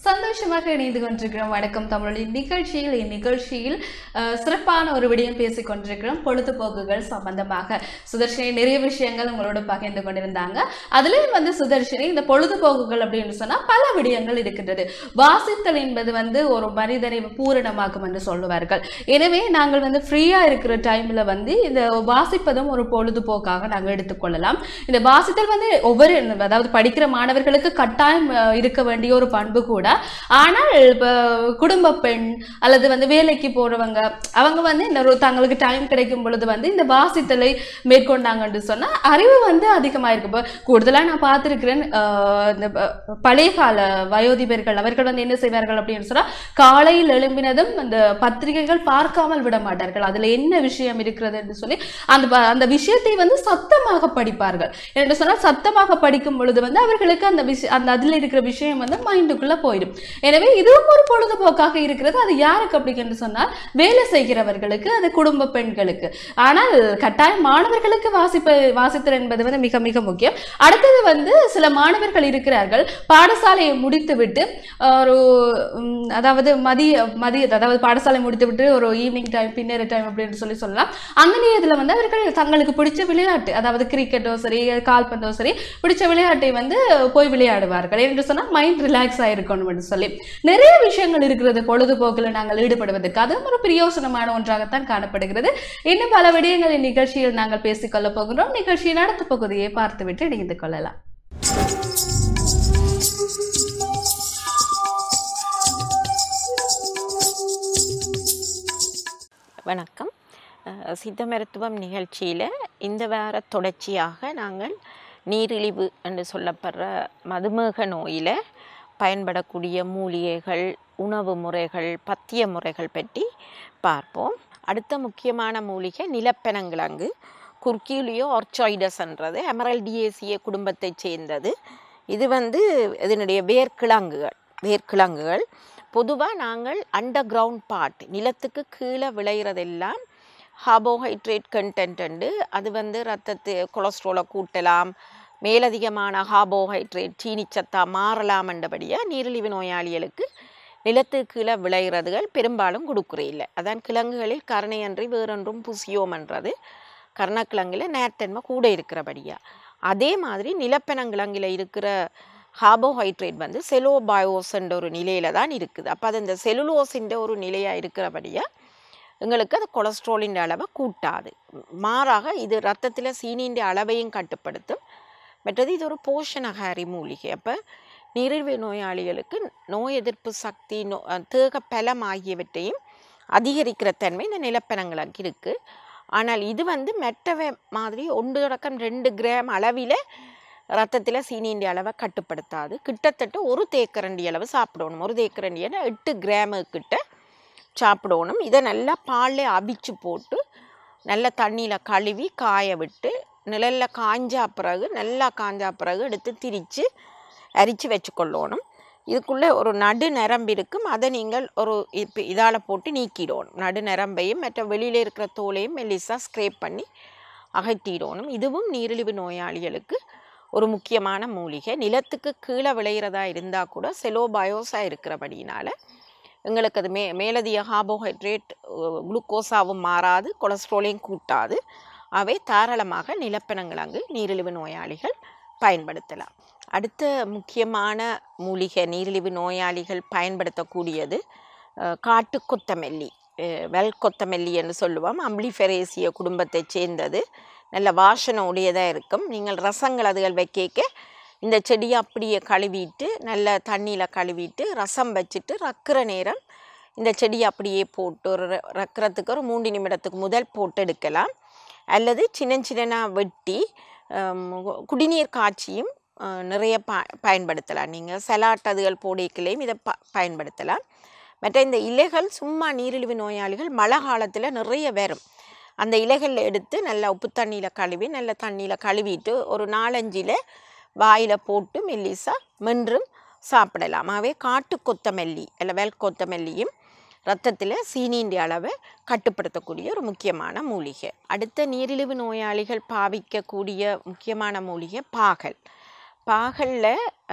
சந்தோஷமாக இணைந்து கொண்டிருக்கிறோம் வணக்கம் தமிழொலி நிகழ்ச்சியில் இந்நிகழ்ச்சியில் அஹ், சிறப்பான ஒரு விடயம் பேசிக் கொண்டிருக்கிறோம் பொழுதுபோக்குகள் சம்பந்தமாக சுதர்ஷினி நிறைய விஷயங்கள் உங்களோட பகிர்ந்து கொண்டிருந்தாங்க அதுலயும் வந்து சுதர்ஷினி இந்த பொழுதுபோக்குகள் அப்படின்னு சொன்னா பல விடயங்கள் இருக்கின்றது வாசித்தல் என்பது வந்து ஒரு மனிதனை பூரணமாக்கும் என்று சொல்லுவார்கள் எனவே நாங்கள் வந்து ஃப்ரீயா இருக்கிற டைம்ல வந்து இந்த வாசிப்பதும் ஒரு பொழுதுபோக்காக நாங்கள் எடுத்துக்கொள்ளலாம் இந்த வாசித்தல் வந்து ஒவ்வொரு அதாவது படிக்கிற மாணவர்களுக்கு கட்டாயம் அஹ், இருக்க வேண்டிய ஒரு பண்பு கூட ஆனால் இப்போ குடும்ப பெண் அல்லது வந்து வேலைக்கு போறவங்க அவங்க வந்து இந்த ஒரு தங்களுக்கு டைம் கிடைக்கும் பொழுது வந்து இந்த வாசித்தலை மேற்கொண்டாங்கன்னு சொன்னா அறிவு வந்து அதிகமாக இருக்கு இப்போ கூடுதலாக நான் பார்த்துருக்கிறேன் ஆஹ், இந்த ப- பழைய கால வயோதிபர்கள் அவர்கள் வந்து என்ன செய்வார்கள் அப்படின்னு சொன்னா காலையில் எழும்பினதும் அந்த பத்திரிகைகள் பார்க்காமல் விட மாட்டார்கள் அதுல என்ன விஷயம் இருக்கிறது என்று சொல்லி அந்த ப- அந்த விஷயத்தை வந்து சத்தமாக படிப்பார்கள் என்று சொன்னால் சத்தமாக படிக்கும் பொழுது வந்து அவர்களுக்கு அந்த விஷயம் அந்த அதில் இருக்கிற விஷயம் வந்து மைண்டுக்குள்ள போயிடும் எனவே இதுவும் ஒரு பொழுதுபோக்காக இருக்கிறது அது யாருக்கு அப்படி என்று சொன்னால் வேலை செய்கிறவர்களுக்கு அது குடும்ப பெண்களுக்கு ஆனால் கட்டாயம் மாணவர்களுக்கு வாசிப்ப வாசித்தல் என்பது வந்து மிக மிக முக்கியம் அடுத்தது வந்து சில மாணவர்கள் இருக்கிறார்கள் பாடசாலையை முடித்துவிட்டு ஒரு ம், அதாவது மதிய மதிய அதாவது பாடசாலை முடித்துவிட்டு ஒரு ஈவினிங் டைம் பின்னேற டைம் அப்படின்னு சொல்லி சொல்லலாம் அந்த நேரத்தில் வந்து அவர்கள் தங்களுக்கு பிடிச்ச விளையாட்டு அதாவது கிரிக்கெட்டோ சரி கால்பந்தோ சரி பிடிச்ச விளையாட்டை வந்து போய் விளையாடுவார்கள் என்று சொன்னால் மைண்ட் ரிலாக்ஸ் ஆயிருக்கணும் என்று சொல்லி நிறைய விஷயங்கள் இருக்கிறது பொழுதுபோக்கில் நாங்கள் ஈடுபடுவதற்கு அதுவும் ஒரு பிரயோசனமான ஒன்றாகத்தான் காணப்படுகிறது இன்னும் பல விடயங்களின் நிகழ்ச்சியில் நாங்கள் பேசிக்கொள்ள போகின்றோம் நிகழ்ச்சியின் அடுத்த பகுதியை பார்த்துவிட்டு இணைந்து கொள்ளலாம் வணக்கம் அஹ் சித்த மருத்துவம் நிகழ்ச்சியில் இந்த வார தொடர்ச்சியாக நாங்கள் நீரிழிவு என்று சொல்லப்படுற மதுமேக நோயில் பயன்படக்கூடிய மூலிகைகள் உணவு முறைகள் பத்திய முறைகள் பற்றி பார்ப்போம் அடுத்த முக்கியமான மூலிகை நிலப்பெனங்கிழங்கு குர்கிலியோ ஆர்ச்சாய்டஸ்ன்றது எமரல்டியேசிய குடும்பத்தைச் சேர்ந்தது இது வந்து இதனுடைய வேர்க்கிழங்குகள் வேர்க்கிழங்குகள் பொதுவாக நாங்கள் அண்டர் கிரவுண்ட் பார்ட் நிலத்துக்கு கீழே விளையிறதெல்லாம் கார்போஹைட்ரேட் கண்டென்ட் அது வந்து ரத்தத்து கொலஸ்ட்ரோலை கூட்டலாம் மேலதிகமான கார்போஹைட்ரேட் சீனிச்சத்தா மாறலாம் என்றபடியாக நீரிழிவு நோயாளிகளுக்கு நிலத்துக்கு கீழே விளையிறதுகள் பெரும்பாலும் கொடுக்குறே இல்லை அதான் கிழங்குகளில் கருணையன்றி வேறொன்றும் புசியோம்ன்றது கருணக்கிழங்குல நேர்த்தன்மை கூட இருக்கிறபடியா அதே மாதிரி நிலப்பெனங்கிழங்குல இருக்கிற கார்போஹைட்ரேட் வந்து செலோபயோஸ்ன்ற ஒரு நிலையில தான் இருக்குது அப்போ அது இந்த செலுலோஸின்ற ஒரு நிலையாக இருக்கிறபடியா எங்களுக்கு அது கொலஸ்ட்ராலின் அளவை கூட்டாது மாறாக இது ரத்தத்தில் சீனின்ற அளவையும் கட்டுப்படுத்தும் மற்றது இது ஒரு போஷணகாரி மூலிகை அப்போ நீரிழிவு நோயாளிகளுக்கு நோய் எதிர்ப்பு சக்தி நோ தேக பலம் ஆகியவற்றையும் அதிகரிக்கிற தன்மை இந்த நிலப்பெனங்களுக்கு இருக்குது ஆனால் இது வந்து மெட்டவை மாதிரி ஒன்று தொடக்கம் ரெண்டு கிராம் அளவில் ரத்தத்தில் சீனியின் அளவை கட்டுப்படுத்தாது கிட்டத்தட்ட ஒரு தேக்கரண்டி அளவு சாப்பிடணும் ஒரு தேக்கரண்டினா எட்டு கிராமு கிட்ட சாப்பிடணும் இதை நல்லா பாலில் அவிச்சு போட்டு நல்ல தண்ணியில் கழுவி காய விட்டு நிழலில் காஞ்சா பிறகு நல்லா காஞ்சா பிறகு எடுத்து திரித்து அரித்து வச்சுக்கொள்ளணும் இதுக்குள்ளே ஒரு நடு நரம்பு இருக்கும் அதை நீங்கள் ஒரு இப்போ இதால் போட்டு நீக்கிடணும் நடு நரம்பையும் மற்ற வெளியில் இருக்கிற தோலையும் மெல்லிஸாக ஸ்க்ரேப் பண்ணி அகற்றிடணும் இதுவும் நீரிழிவு நோயாளிகளுக்கு ஒரு முக்கியமான மூலிகை நிலத்துக்கு கீழே விளையிறதா இருந்தால் கூட செலோபயோஸாக இருக்கிறபடியினால எங்களுக்கு அது மே மேலதிக கார்போஹைட்ரேட் குளுக்கோஸாவும் மாறாது கொலஸ்ட்ராலையும் கூட்டாது அவை தாராளமாக நிலப்பெனங்கிழங்கு நீரிழிவு நோயாளிகள் பயன்படுத்தலாம் அடுத்த முக்கியமான மூலிகை நீரிழிவு நோயாளிகள் பயன்படுத்தக்கூடியது அஹ், காட்டு கொத்தமல்லி அஹ், வெல் கொத்தமல்லி என்று சொல்லுவோம் அம்பிளிஃபெரேசிய குடும்பத்தைச் சேர்ந்தது நல்ல வாசனை உடையதாக இருக்கும் நீங்கள் ரசங்கள் அதுகள் வைக்க இந்த செடியை அப்படியே கழுவிட்டு நல்ல தண்ணியில் கழுவிட்டு ரசம் வச்சுட்டு ரக்கிற நேரம் இந்த செடியை அப்படியே போட்டு ஒரு ர- ரக்கிறதுக்கு ஒரு மூன்று நிமிடத்துக்கு முதல் போட்டு எடுக்கலாம் அல்லது சின்ன சின்னனாக வெட்டி ஹம், குடிநீர் காய்ச்சியும் அஹ், நிறைய ப பயன்படுத்தலாம் நீங்கள் சலாட் அதுகள் போடைக்கலையும் இதை ப பயன்படுத்தலாம் மற்ற இந்த இலைகள் சும்மா நீரிழிவு நோயாளிகள் மழை காலத்தில் நிறைய வரும் அந்த இலைகளில் எடுத்து நல்லா உப்பு தண்ணியில் கழுவி நல்ல தண்ணியில் கழுவிட்டு ஒரு நாலஞ்சில் வாயில் போட்டு மெல்லிசா மென்றும் சாப்பிடலாம் ஆகவே காட்டு கொத்தமல்லி இல்லை வெல் கொத்தமல்லியும் ரத்தத்தில் சீனியின் அளவை கட்டுப்படுத்தக்கூடிய ஒரு முக்கியமான மூலிகை அடுத்த நீரிழிவு நோயாளிகள் பாவிக்கக்கூடிய முக்கியமான மூலிகை பாகல் பாகலில்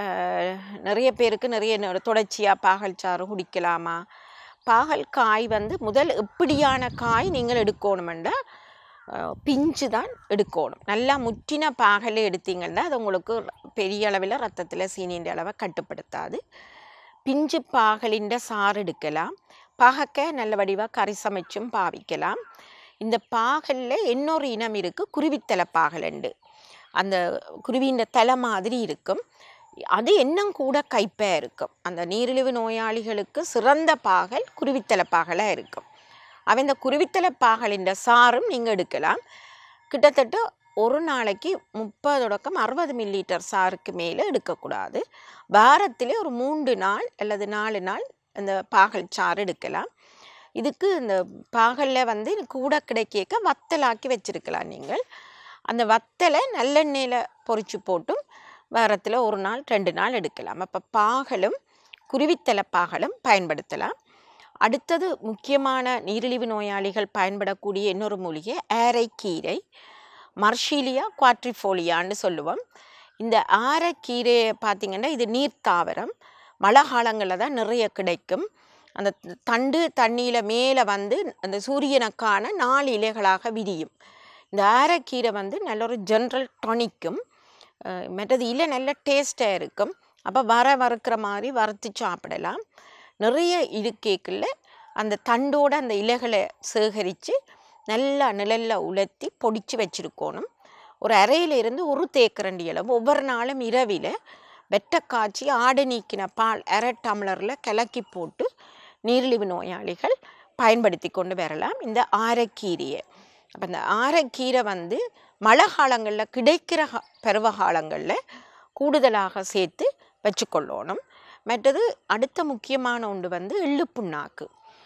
அஹ், நிறைய பேருக்கு நிறைய நெ- தொடர்ச்சியாக பாகல் சாறு குடிக்கலாமா பாகல் காய் வந்து முதல் எப்படியான காய் நீங்கள் எடுக்கணுமெண்டா அஹ், பிஞ்சு தான் எடுக்கணும் நல்லா முற்றின பாகலை எடுத்தீங்கன்னா அது உங்களுக்கு பெரிய அளவில் ரத்தத்தில் சீனின்ற அளவை கட்டுப்படுத்தாது பிஞ்சு பாகலின் சாறு எடுக்கலாம் பாகக்காய் நல்ல வடிவாக கறி சமைச்சும் பாவிக்கலாம் இந்த பாகலில் இன்னொரு இனம் இருக்குது குருவித்தலை பாகலண்டு அந்த குருவியின் தலை மாதிரி இருக்கும் அது இன்னும் கூட கைப்பாக இருக்கும் அந்த நீரிழிவு நோயாளிகளுக்கு சிறந்த பாகல் குருவித்தலை பாகலாக இருக்கும் அவன் இந்த குருவித்தலை பாகலின் சாறும் நீங்கள் எடுக்கலாம் கிட்டத்தட்ட ஒரு நாளைக்கு முப்பது தொடக்கம் அறுபது மில்லிலிட்டர் சாருக்கு மேலே எடுக்கக்கூடாது வாரத்திலே ஒரு மூன்று நாள் அல்லது நாலு நாள் அந்த பாகல் சாறு எடுக்கலாம் இதுக்கு இந்த பாகலில் வந்து கூட கிடைக்க வத்தலாக்கி வச்சிருக்கலாம் நீங்கள் அந்த வத்தலை நல்லெண்ணெயில் பொரிச்சு போட்டும் வாரத்தில் ஒரு நாள் ரெண்டு நாள் எடுக்கலாம் அப்போ பாகலும் குருவித்தலை பாகலும் பயன்படுத்தலாம் அடுத்தது முக்கியமான நீரிழிவு நோயாளிகள் பயன்படக்கூடிய இன்னொரு மூலிகை ஆரைக்கீரை மர்ஷீலியா குவாட்ரிஃபோலியான்னு சொல்லுவோம் இந்த ஆரைக்கீரையை பார்த்திங்கன்னா இது நீர்த்தாவரம் மழை காலங்களில் தான் நிறைய கிடைக்கும் அந்த த- தண்டு தண்ணியில் மேலே வந்து அந்த சூரியனுக்கான நாலு இலைகளாக விரியும் இந்த ஆரைக்கீரை வந்து நல்ல ஒரு ஜென்ரல் டானிக்கும் அஹ் மற்றது இல்லை நல்ல டேஸ்ட்டாக இருக்கும் அப்போ வர வறுக்கிற மாதிரி வறுத்து சாப்பிடலாம் நிறைய இருக்கைக்குள்ள அந்த தண்டோட அந்த இலைகளை சேகரித்து நல்லா நிழல்ல உலர்த்தி பொடிச்சு வச்சுருக்கணும் ஒரு அறையில இருந்து ஒரு தேக்கரண்டி அளவு ஒவ்வொரு நாளும் இரவில் வெட்டை காய்ச்சி ஆடை நீக்கின பால் அரை டம்ளரில் கலக்கி போட்டு நீரிழிவு நோயாளிகள் பயன்படுத்தி கொண்டு வரலாம் இந்த ஆரைக்கீரையை அப்போ இந்த ஆரைக்கீரை வந்து மழை காலங்களில் கிடைக்கிற கா- பருவ காலங்களில் கூடுதலாக சேர்த்து வச்சுக்கொள்ளணும் மற்றது அடுத்த முக்கியமான ஒன்று வந்து எள்ளு புண்ணாக்கு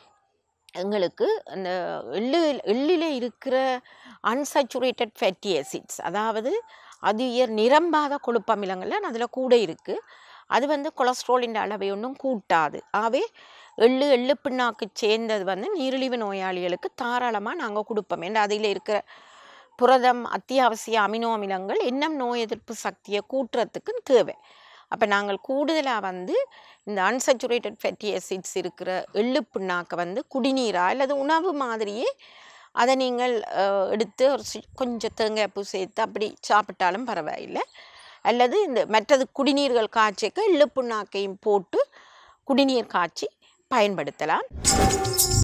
எங்களுக்கு அந்த எள்ளு எள்ளில் இருக்கிற அன்சச்சுரேட்டட் ஃபேட்டி acids அதாவது அது உயர் நிரம்பாத கொழுப்பமிலங்கள்லாம் அதில் கூட இருக்குது அது வந்து கொலஸ்ட்ராலின் அளவை ஒன்றும் கூட்டாது ஆகவே எள்ளு எள்ளு பிண்ணாக்கு சேர்ந்தது வந்து நீரிழிவு நோயாளிகளுக்கு தாராளமாக நாங்கள் கொடுப்போம் ஏன்னா அதில் இருக்கிற புரதம் அத்தியாவசிய அமினோ அமிலங்கள் இன்னும் நோய் எதிர்ப்பு சக்தியை கூட்டுறதுக்கு தேவை அப்போ நாங்கள் கூடுதலாக வந்து இந்த அன்சச்சுரேட்டட் ஃபேட்டி acids இருக்கிற எள்ளு பிண்ணாக்கை வந்து குடிநீராக அல்லது உணவு மாதிரியே அதை நீங்கள் அஹ், எடுத்து ஒரு சி- கொஞ்சம் தேங்காய் பூ சேர்த்து அப்படி சாப்பிட்டாலும் பரவாயில்லை அல்லது இந்த மற்றது குடிநீர்கள் காய்ச்சிக்க எள்ளு புண்ணாக்கையும் போட்டு குடிநீர் காய்ச்சி பயன்படுத்தலாம்